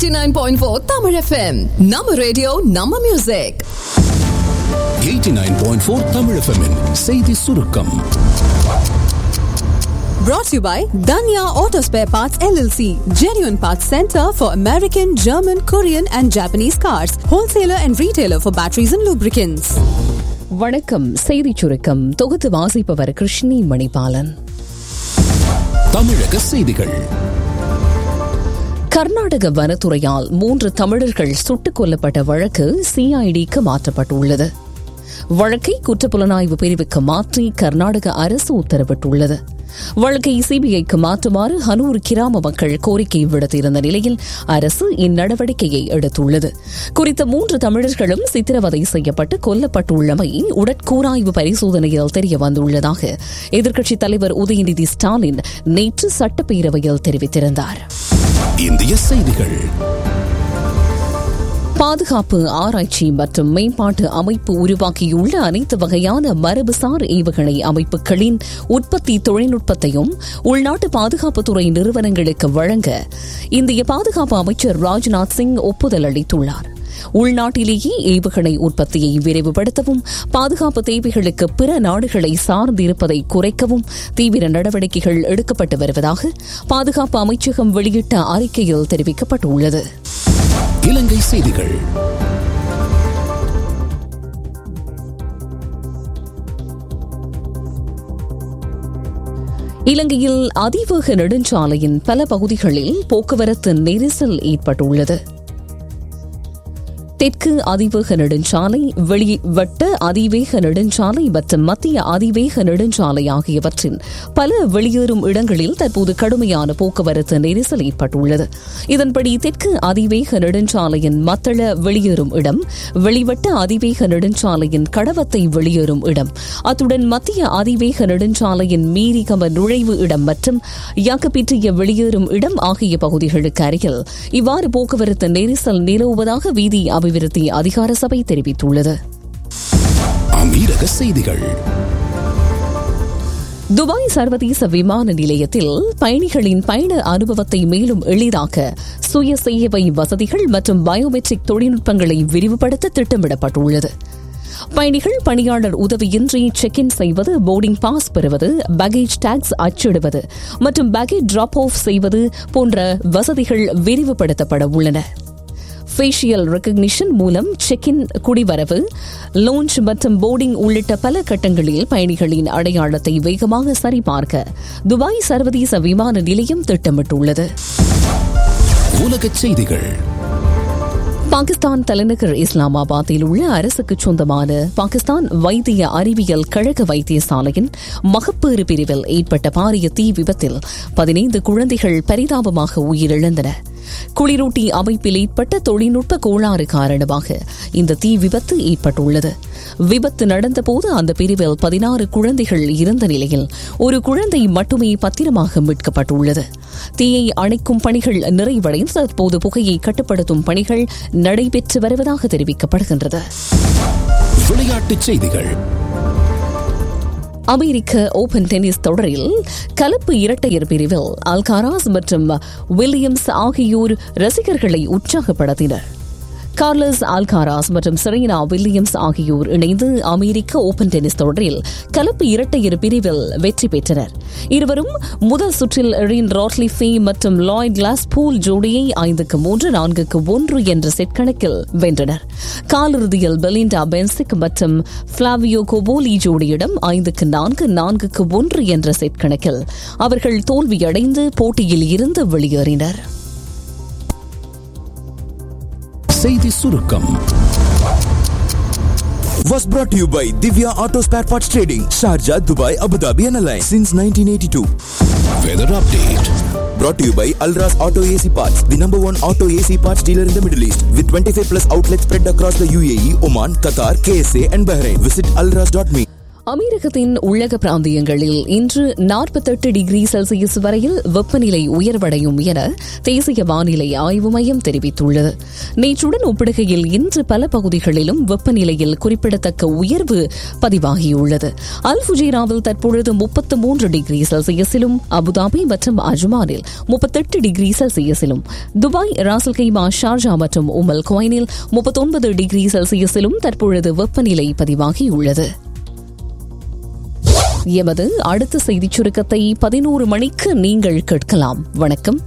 89.4 Tamil FM. நம்ம radio நம்ம music 89.4 Tamil FM -இன் செய்தி சுருக்கம் brought to you by Danya Auto Spare Parts LLC, genuine parts center for American, German, Korean and Japanese cars, wholesaler and retailer for batteries and lubricants. வணக்கம் செய்திச் சுருக்கம் தொகுத்து வாசிப்பவர் கிருஷ்ணி மணிபாலன் தமிழக செய்திகள் கர்நாடக வனத்துறையால் மூன்று தமிழர்கள் சுட்டுக் கொல்லப்பட்ட வழக்கு சிஐடிக்கு மாற்றப்பட்டுள்ளது வழக்கை குற்றப்புலனாய்வு பிரிவுக்கு மாற்றி கர்நாடக அரசு உத்தரவிட்டுள்ளது வழக்கை சிபிஐக்கு மாற்றுமாறு ஹனூர் கிராம மக்கள் கோரிக்கை விடுத்திருந்த நிலையில் அரசு இந்நடவடிக்கையை எடுத்துள்ளது குறித்த மூன்று தமிழர்களும் சித்திரவதை செய்யப்பட்டு கொல்லப்பட்டுள்ளமை உடற்கூராய்வு பரிசோதனையில் தெரிய வந்துள்ளதாக எதிர்க்கட்சித் தலைவர் உதயநிதி ஸ்டாலின் நேற்று சட்டப்பேரவையில் தெரிவித்திருந்தார் இந்திய செய்திகள் பாதுகாப்பு ஆராய்ச்சி மற்றும் மேம்பாட்டு அமைப்பு உருவாக்கியுள்ள அனைத்து வகையான மரபுசார் ஏவுகணை அமைப்புகளின் உற்பத்தி தொழில்நுட்பத்தையும் உள்நாட்டு பாதுகாப்புத்துறை நிறுவனங்களுக்கு வழங்க இந்திய பாதுகாப்பு அமைச்சர் ராஜ்நாத் சிங் ஒப்புதல் அளித்துள்ளார் உள்நாட்டிலேயே ஏவுகணை உற்பத்தியை விரைவுபடுத்தவும் பாதுகாப்பு தேவைகளுக்கு பிற நாடுகளை சார்ந்திருப்பதை குறைக்கவும் தீவிர நடவடிக்கைகள் எடுக்கப்பட்டு வருவதாக பாதுகாப்பு அமைச்சகம் வெளியிட்ட அறிக்கையில் தெரிவிக்கப்பட்டுள்ளது இலங்கை செய்திகள் இலங்கையில் அதிவேக நெடுஞ்சாலையின் பல பகுதிகளில் போக்குவரத்து நெரிசல் ஏற்பட்டுள்ளது தெற்கு அதிவேக நெடுஞ்சாலை வெளிவட்ட அதிவேக நெடுஞ்சாலை மற்றும் மத்திய அதிவேக நெடுஞ்சாலை ஆகியவற்றின் பல வெளியேறும் இடங்களில் தற்போது கடுமையான போக்குவரத்து நெரிசல் ஏற்பட்டுள்ளது இதன்படி தெற்கு அதிவேக நெடுஞ்சாலையின் மத்தள வெளியேறும் இடம் வெளிவட்ட அதிவேக நெடுஞ்சாலையின் கடவத்தை வெளியேறும் இடம் அத்துடன் மத்திய அதிவேக நெடுஞ்சாலையின் மீரிகம நுழைவு இடம் மற்றும் யாக்கப்பிற்றிய வெளியேறும் இடம் ஆகிய பகுதிகளுக்கு அருகில் இவ்வாறு போக்குவரத்து நெரிசல் நிலவுவதாக வீதி அபிவிருத்தி அதிகார சபை தெரிவித்துள்ளது அமீரக செய்திகள் துபாய் சர்வதேச விமான நிலையத்தில் பயணிகளின் பயண அனுபவத்தை மேலும் எளிதாக்க சுய சேவை வசதிகள் மற்றும் பயோமெட்ரிக் தொழில்நுட்பங்களை விரிவுபடுத்த திட்டமிடப்பட்டுள்ளது பயணிகள் பணியாளர் உதவியின்றி செக் இன் செய்வது போர்டிங் பாஸ் பெறுவது பேகேஜ் டாக்ஸ் அச்சிடுவது மற்றும் பேகேஜ் டிராப் ஆஃப் செய்வது போன்ற வசதிகள் விரிவுபடுத்தப்பட உள்ளன ஃபேஷியல் ரெக்கக்னிஷன் மூலம் செக் இன் குடிவரவு லோஞ்ச் மற்றும் போர்டிங் உள்ளிட்ட பல கட்டங்களில் பயணிகளின் அடையாளத்தை வேகமாக சரிபார்க்க துபாய் சர்வதேச விமான நிலையம் திட்டமிட்டுள்ளது உலக செய்திகள் பாகிஸ்தான் தலைநகர் இஸ்லாமாபாத்தில் உள்ள அரசுக்கு சொந்தமான பாகிஸ்தான் வைத்திய அறிவியல் கழக வைத்தியசாலையின் மகப்பேறு பிரிவில் ஏற்பட்ட பாரிய தீ விபத்தில் பதினைந்து குழந்தைகள் பரிதாபமாக உயிரிழந்தன குளிரூட்டி அமைப்பில் ஏற்பட்ட தொழில்நுட்ப கோளாறு காரணமாக இந்த தீ விபத்து ஏற்பட்டுள்ளது விபத்து நடந்தபோது அந்த பிரிவில் பதினாறு குழந்தைகள் இருந்த நிலையில் ஒரு குழந்தை மட்டுமே பத்திரமாக மீட்கப்பட்டுள்ளது தீயை அணைக்கும் பணிகள் நிறைவடைந்து தற்போது புகையை கட்டுப்படுத்தும் பணிகள் நடைபெற்று வருவதாக தெரிவிக்கப்படுகின்றது விளையாட்டுச் செய்திகள் அமெரிக்க ஓபன் டென்னிஸ் தொடரில் கலப்பு இரட்டையர் பிரிவில் அல்காராஸ் மற்றும் வில்லியம்ஸ் ஆகியோர் ரசிகர்களை உற்சாகப்படுத்தினர் கார்லஸ் ஆல்காராஸ் மற்றும் செரீனா வில்லியம்ஸ் ஆகியோர் இணைந்து அமெரிக்க ஓபன் டென்னிஸ் தொடரில் கலப்பு இரட்டையர் பிரிவில் வெற்றி பெற்றனர் இருவரும் முதல் சுற்றில் ரீன் ராட்லிஃபே மற்றும் லாய்ட் கிளாஸ் பூல் ஜோடியை ஐந்துக்கு மூன்று நான்குக்கு ஒன்று என்ற செட் கணக்கில் வென்றனர் காலிறுதியில் பெலிண்டா பென்சிக் மற்றும் பிளாவியோ கோபோலி ஜோடியிடம் ஐந்துக்கு நான்கு நான்குக்கு ஒன்று என்ற செட் கணக்கில் அவர்கள் தோல்வியடைந்து போட்டியில் இருந்து வெளியேறினர் செய்தி சுருக்கம் was brought to you by Divya Auto Spare Parts Trading, Sharjah, Dubai, Abu Dhabi and Alliance since 1982. Weather update Brought to you by Alras Auto AC Parts, the number one auto AC parts dealer in the Middle East, with 25 plus outlets spread across the UAE, Oman, Qatar, KSA and Bahrain. Visit alras.me. அமெரிக்கத்தின் உள்ளக பிராந்தியங்களில் இன்று நாற்பத்தெட்டு degree Celsius வரையில் வெப்பநிலை உயர்வடையும் என தேசிய வானிலை ஆய்வு மையம் தெரிவித்துள்ளது நேற்றுடன் ஒப்பிடுகையில் இன்று பல பகுதிகளிலும் வெப்பநிலையில் குறிப்பிடத்தக்க உயர்வு பதிவாகியுள்ளது அல்புஜேராவில் தற்பொழுது முப்பத்து மூன்று டிகிரி செல்சியஸிலும் அபுதாபி மற்றும் அஜ்மானில் முப்பத்தெட்டு டிகிரி செல்சியஸிலும் துபாய் ராசல் கைமா ஷார்ஜா மற்றும் உமல் குவைனில் முப்பத்தொன்பது டிகிரி செல்சியஸிலும் தற்பொழுது வெப்பநிலை பதிவாகியுள்ளது எமது அடுத்த செய்திச் சுருக்கத்தை பதினோரு மணிக்கு நீங்கள் கேட்கலாம் வணக்கம்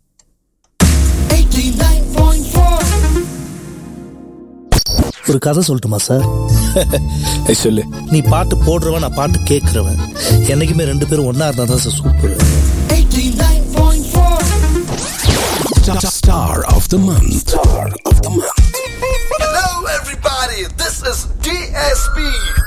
ஒரு கதை சொல்லட்டுமா சார் ஏய், சொல்லு நீ பாட்டு போடுறவன் நான் பாட்டு கேட்கறவன் என்னைக்குமே ரெண்டு பேரும் ஒன்னா இருந்தா தான் sir super Star of the month. Star of the month. Hello, everybody. This is DSP.